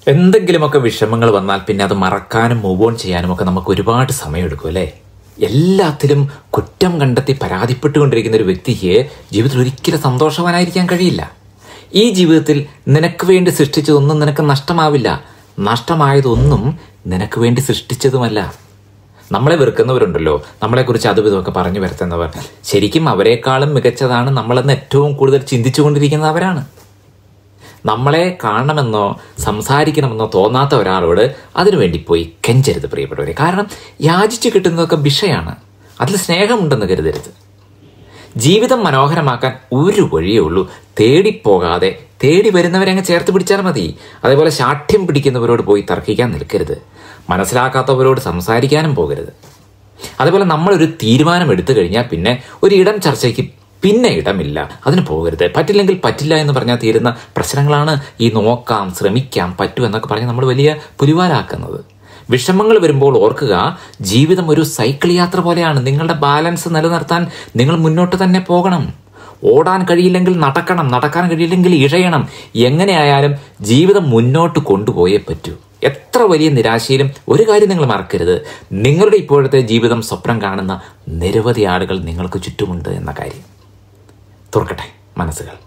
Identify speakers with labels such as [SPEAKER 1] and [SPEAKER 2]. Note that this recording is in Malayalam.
[SPEAKER 1] എന്തെങ്കിലുമൊക്കെ വിഷമങ്ങൾ വന്നാൽ പിന്നെ അത് മറക്കാനും മൂവ് ഓൺ ചെയ്യാനും ഒക്കെ നമുക്ക് ഒരുപാട് സമയമെടുക്കും അല്ലേ എല്ലാത്തിലും കുറ്റം കണ്ടെത്തി പരാതിപ്പെട്ടുകൊണ്ടിരിക്കുന്ന ഒരു വ്യക്തിക്ക് ജീവിതത്തിൽ ഒരിക്കലും സന്തോഷവാനായിരിക്കാൻ കഴിയില്ല ഈ ജീവിതത്തിൽ നിനക്ക് വേണ്ടി സൃഷ്ടിച്ചതൊന്നും നിനക്ക് നഷ്ടമാവില്ല നഷ്ടമായതൊന്നും നിനക്ക് വേണ്ടി സൃഷ്ടിച്ചതുമല്ല നമ്മളെ വെറുക്കുന്നവരുണ്ടല്ലോ നമ്മളെക്കുറിച്ച് അതും ഇതുമൊക്കെ പറഞ്ഞു വരുത്തുന്നവർ ശരിക്കും അവരെക്കാളും മികച്ചതാണ് നമ്മളെന്ന് ഏറ്റവും കൂടുതൽ ചിന്തിച്ചുകൊണ്ടിരിക്കുന്നത് അവരാണ് നമ്മളെ കാണണമെന്നോ സംസാരിക്കണമെന്നോ തോന്നാത്ത ഒരാളോട് അതിനുവേണ്ടി പോയി കെഞ്ചരുത് പ്രിയപ്പെട്ടവരെ കാരണം യാചിച്ചു കിട്ടുന്നതൊക്കെ വിഷയാണ് അതിൽ സ്നേഹമുണ്ടെന്ന് കരുതരുത് ജീവിതം മനോഹരമാക്കാൻ ഒരു വഴിയേ ഉള്ളൂ തേടിപ്പോകാതെ തേടി വരുന്നവരെ അങ്ങ് ചേർത്ത് പിടിച്ചാൽ മതി അതേപോലെ ശാഠ്യം പിടിക്കുന്നവരോട് പോയി തർക്കിക്കാൻ നിൽക്കരുത് മനസ്സിലാക്കാത്തവരോട് സംസാരിക്കാനും പോകരുത് അതേപോലെ നമ്മളൊരു തീരുമാനം എടുത്തു കഴിഞ്ഞാൽ പിന്നെ ഒരു ഇടം ചർച്ചയ്ക്ക് പിന്നെ ഇടമില്ല അതിന് പോകരുത് പറ്റില്ലെങ്കിൽ പറ്റില്ല എന്ന് പറഞ്ഞാൽ തീരുന്ന പ്രശ്നങ്ങളാണ് ഈ നോക്കാം ശ്രമിക്കാം പറ്റൂ എന്നൊക്കെ പറഞ്ഞ് നമ്മൾ വലിയ പുലിവാലാക്കുന്നത് വിഷമങ്ങൾ വരുമ്പോൾ ഓർക്കുക ജീവിതം ഒരു സൈക്കിൾ യാത്ര പോലെയാണ് നിങ്ങളുടെ ബാലൻസ് നിലനിർത്താൻ നിങ്ങൾ മുന്നോട്ട് തന്നെ പോകണം ഓടാൻ കഴിയില്ലെങ്കിൽ നടക്കണം നടക്കാൻ കഴിയില്ലെങ്കിൽ ഇഴയണം എങ്ങനെയായാലും ജീവിതം മുന്നോട്ട് കൊണ്ടുപോയേ പറ്റൂ എത്ര വലിയ നിരാശയിലും ഒരു കാര്യം നിങ്ങൾ മറക്കരുത് നിങ്ങളുടെ ഇപ്പോഴത്തെ ജീവിതം സ്വപ്നം കാണുന്ന നിരവധി ആളുകൾ നിങ്ങൾക്ക് ചുറ്റുമുണ്ട് എന്ന കാര്യം തുറക്കട്ടെ മനസ്സുകൾ